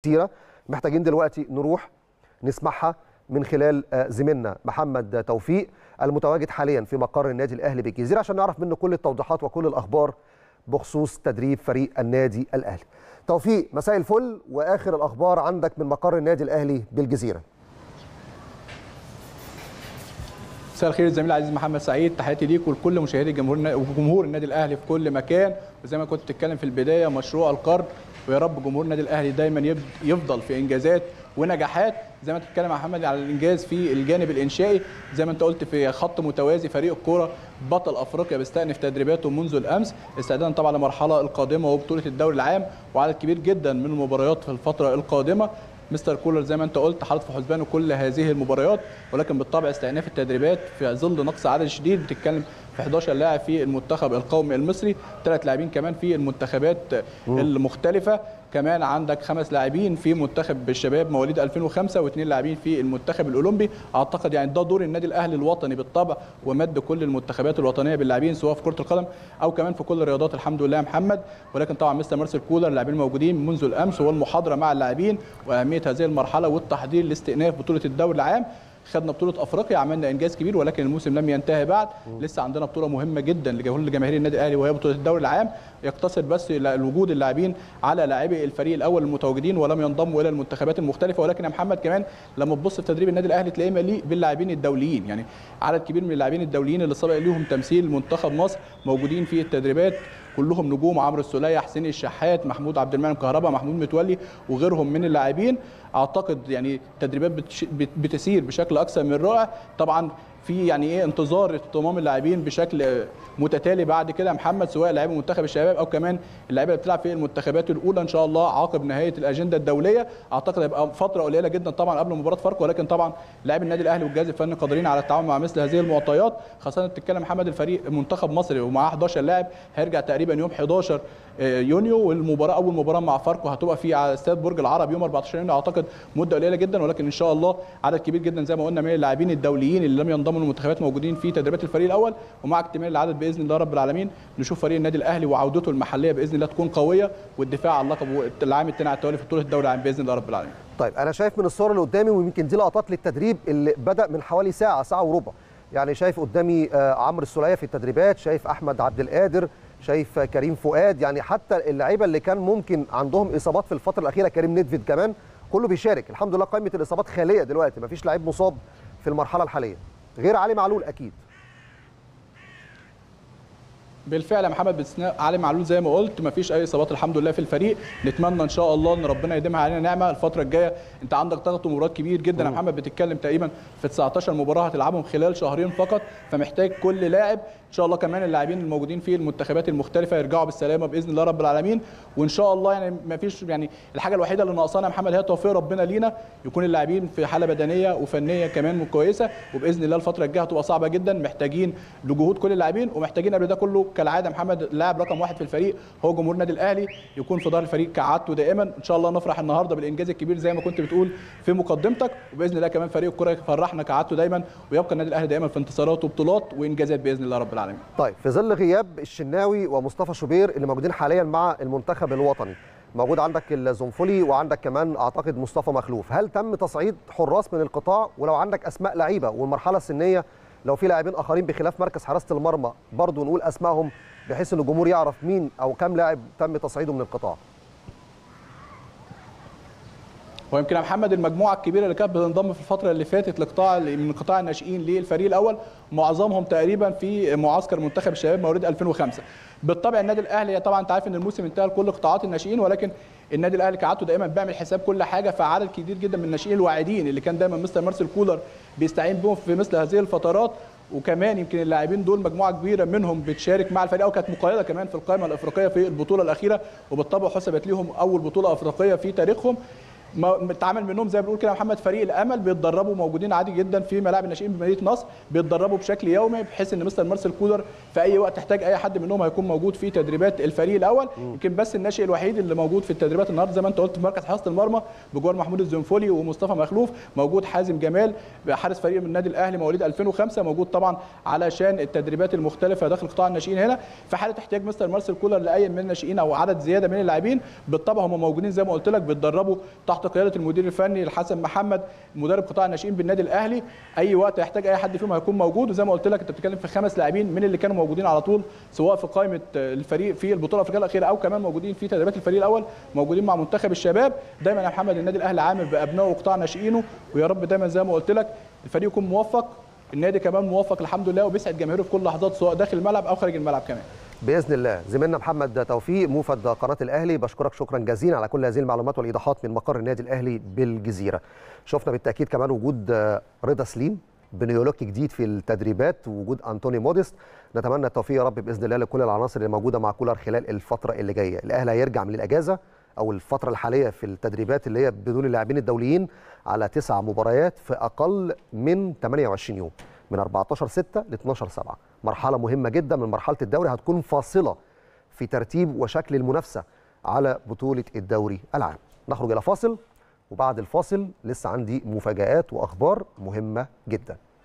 كتيره محتاجين دلوقتي نروح نسمعها من خلال زميلنا محمد توفيق المتواجد حاليا في مقر النادي الاهلي بالجزيره عشان نعرف منه كل التوضيحات وكل الاخبار بخصوص تدريب فريق النادي الاهلي. توفيق مساء الفل واخر الاخبار عندك من مقر النادي الاهلي بالجزيره. مساء الخير الزميل العزيز محمد سعيد تحياتي ليك ولكل مشاهدي جمهور وجمهور النادي الاهلي في كل مكان وزي ما كنت بتتكلم في البدايه مشروع القرن ويا رب جمهور النادي الاهلي دايما يفضل في انجازات ونجاحات زي ما تتكلم يا محمد على الانجاز في الجانب الانشائي زي ما انت قلت في خط متوازي فريق الكوره بطل افريقيا بيستأنف تدريباته منذ الامس استعدادا طبعا للمرحله القادمه وبطوله الدوري العام وعدد كبير جدا من المباريات في الفتره القادمه مستر كولر زي ما انت قلت حاطط في حسبانه كل هذه المباريات ولكن بالطبع استئناف التدريبات في ظل نقص عدد شديد بتتكلم في 11 لاعب في المنتخب القومي المصري ثلاث لاعبين كمان في المنتخبات المختلفه كمان عندك خمس لاعبين في منتخب الشباب مواليد 2005 واثنين لاعبين في المنتخب الاولمبي اعتقد يعني ده دور النادي الاهلي الوطني بالطبع ومد كل المنتخبات الوطنيه باللاعبين سواء في كره القدم او كمان في كل الرياضات الحمد لله يا محمد ولكن طبعا مستر مارسيل كولر اللاعبين الموجودين منذ الامس والمحاضره مع اللاعبين واهميه هذه المرحله والتحضير لاستئناف بطوله الدوري العام خدنا بطوله افريقيا عملنا انجاز كبير ولكن الموسم لم ينتهي بعد لسه عندنا بطوله مهمه جدا لكل جماهير النادي الاهلي وهي بطوله الدوري العام يقتصر بس الوجود اللاعبين على لاعبي الفريق الاول المتواجدين ولم ينضموا الى المنتخبات المختلفه ولكن يا محمد كمان لما تبص في تدريب النادي الاهلي تلاقيه مليء باللاعبين الدوليين يعني عدد كبير من اللاعبين الدوليين اللي سبق ليهم تمثيل منتخب مصر موجودين في التدريبات كلهم نجوم عمرو السوليه حسين الشحات محمود عبد المنعم كهربا محمود متولي وغيرهم من اللاعبين اعتقد يعني التدريبات بتسير بشكل اكثر من رائع طبعا في يعني ايه انتظار انضمام اللاعبين بشكل متتالي بعد كده محمد سواء لاعبي منتخب الشباب او كمان اللعيبه اللي بتلعب في المنتخبات الاولى ان شاء الله عقب نهايه الاجنده الدوليه اعتقد هيبقى فتره قليله جدا طبعا قبل مباراه فاركو ولكن طبعا لاعبي النادي الاهلي والجهاز الفني قادرين على التعامل مع مثل هذه المعطيات خاصه تتكلم محمد الفريق منتخب مصري ومعاه 11 لاعب هيرجع تقريبا يوم 11 يونيو والمباراه اول مباراه مع فاركو هتبقى في على استاد برج العرب يوم 14 يونيو اعتقد مده قليله جدا ولكن ان شاء الله عدد كبير جدا زي ما قلنا من اللاعبين الدوليين اللي لم ينضموا للمنتخبات موجودين في تدريبات الفريق الاول ومع اكتمال العدد باذن الله رب العالمين نشوف فريق النادي الاهلي وعودته المحليه باذن الله تكون قويه والدفاع على اللقب العام الثاني على التوالي في بطوله الدوري العام باذن الله رب العالمين. طيب انا شايف من الصور اللي قدامي ويمكن دي لقطات للتدريب اللي بدا من حوالي ساعه ساعه وربع يعني شايف قدامي عمرو السوليه في التدريبات شايف احمد عبد القادر شايف كريم فؤاد يعني حتى اللعيبه اللي كان ممكن عندهم اصابات في الفتره الاخيره كريم نيدفيد كمان كله بيشارك الحمد لله قائمه الاصابات خاليه دلوقتي مفيش لعيب مصاب في المرحله الحاليه غير علي معلول اكيد بالفعل يا محمد باستثناء علي معلول زي ما قلت مفيش اي اصابات الحمد لله في الفريق نتمنى ان شاء الله ان ربنا يديمها علينا نعمه الفتره الجايه انت عندك ضغط مباريات كبير جدا يا محمد بتتكلم تقريبا في 19 مباراه هتلعبهم خلال شهرين فقط فمحتاج كل لاعب ان شاء الله كمان اللاعبين الموجودين في المنتخبات المختلفه يرجعوا بالسلامه باذن الله رب العالمين وان شاء الله يعني ما فيش يعني الحاجه الوحيده اللي ناقصانا يا محمد هي توفيق ربنا لينا يكون اللاعبين في حاله بدنيه وفنيه كمان كويسه وباذن الله الفتره الجايه هتبقى صعبه جدا محتاجين لجهود كل اللاعبين ومحتاجين قبل ده كله كالعاده محمد اللاعب رقم واحد في الفريق هو جمهور النادي الاهلي يكون في ظهر الفريق كعادته دائما ان شاء الله نفرح النهارده بالانجاز الكبير زي ما كنت بتقول في مقدمتك وباذن الله كمان فريق الكره يفرحنا كعادته دايما ويبقى النادي الاهلي دايما في انتصارات وبطولات وانجازات باذن الله رب العالمين طيب في ظل غياب الشناوي ومصطفى شوبير اللي موجودين حاليا مع المنتخب الوطني موجود عندك الزنفولي وعندك كمان اعتقد مصطفى مخلوف هل تم تصعيد حراس من القطاع ولو عندك اسماء لعيبه والمرحله السنيه لو في لاعبين اخرين بخلاف مركز حراسه المرمى برضه نقول اسمائهم بحيث ان الجمهور يعرف مين او كم لاعب تم تصعيده من القطاع ويمكن يا محمد المجموعه الكبيره اللي كانت بتنضم في الفتره اللي فاتت لقطاع من قطاع الناشئين للفريق الاول معظمهم تقريبا في معسكر منتخب الشباب مواليد 2005 بالطبع النادي الاهلي طبعا انت عارف ان الموسم انتهى لكل قطاعات الناشئين ولكن النادي الاهلي كعادته دايما بيعمل حساب كل حاجه فعدد كبير جدا من الناشئين الواعدين اللي كان دايما مستر مارسيل كولر بيستعين بهم في مثل هذه الفترات وكمان يمكن اللاعبين دول مجموعه كبيره منهم بتشارك مع الفريق او كانت مقيده كمان في القائمه الافريقيه في البطوله الاخيره وبالطبع حسبت لهم اول بطوله افريقيه في تاريخهم اتعمل منهم زي ما بنقول كده محمد فريق الامل بيتدربوا موجودين عادي جدا في ملاعب الناشئين بمدينه نصر بيتدربوا بشكل يومي بحيث ان مستر مارسيل كولر في اي وقت تحتاج اي حد منهم هيكون موجود في تدريبات الفريق الاول يمكن بس الناشئ الوحيد اللي موجود في التدريبات النهارده زي ما انت قلت في مركز حراسه المرمى بجوار محمود الزنفولي ومصطفى مخلوف موجود حازم جمال حارس فريق من النادي الاهلي مواليد 2005 موجود طبعا علشان التدريبات المختلفه داخل قطاع الناشئين هنا في حاله احتياج مستر مارسيل كولر لاي من الناشئين او عدد زياده من اللاعبين بالطبع هم موجودين زي ما قلت لك بيتدربوا تحت تحت قياده المدير الفني الحسن محمد مدرب قطاع الناشئين بالنادي الاهلي اي وقت يحتاج اي حد فيهم هيكون موجود وزي ما قلت لك انت بتتكلم في خمس لاعبين من اللي كانوا موجودين على طول سواء في قائمه الفريق في البطوله الافريقيه الاخيره او كمان موجودين في تدريبات الفريق الاول موجودين مع منتخب الشباب دايما يا محمد النادي الاهلي عامل بابنائه وقطاع ناشئينه ويا رب دايما زي ما قلت لك الفريق يكون موفق النادي كمان موفق الحمد لله وبيسعد جماهيره في كل لحظات سواء داخل الملعب او خارج الملعب كمان باذن الله زميلنا محمد توفيق موفد قناه الاهلي بشكرك شكرا جزيلا على كل هذه المعلومات والايضاحات من مقر النادي الاهلي بالجزيره شفنا بالتاكيد كمان وجود رضا سليم بنيولوجي جديد في التدريبات ووجود انطوني موديست نتمنى التوفيق يا رب باذن الله لكل العناصر اللي موجوده مع كولر خلال الفتره اللي جايه الاهلي هيرجع من الاجازه او الفتره الحاليه في التدريبات اللي هي بدون اللاعبين الدوليين على تسع مباريات في اقل من 28 يوم من 14 6 ل 12 7 مرحله مهمه جدا من مرحله الدوري هتكون فاصله في ترتيب وشكل المنافسه على بطوله الدوري العام نخرج الى فاصل وبعد الفاصل لسه عندي مفاجآت واخبار مهمه جدا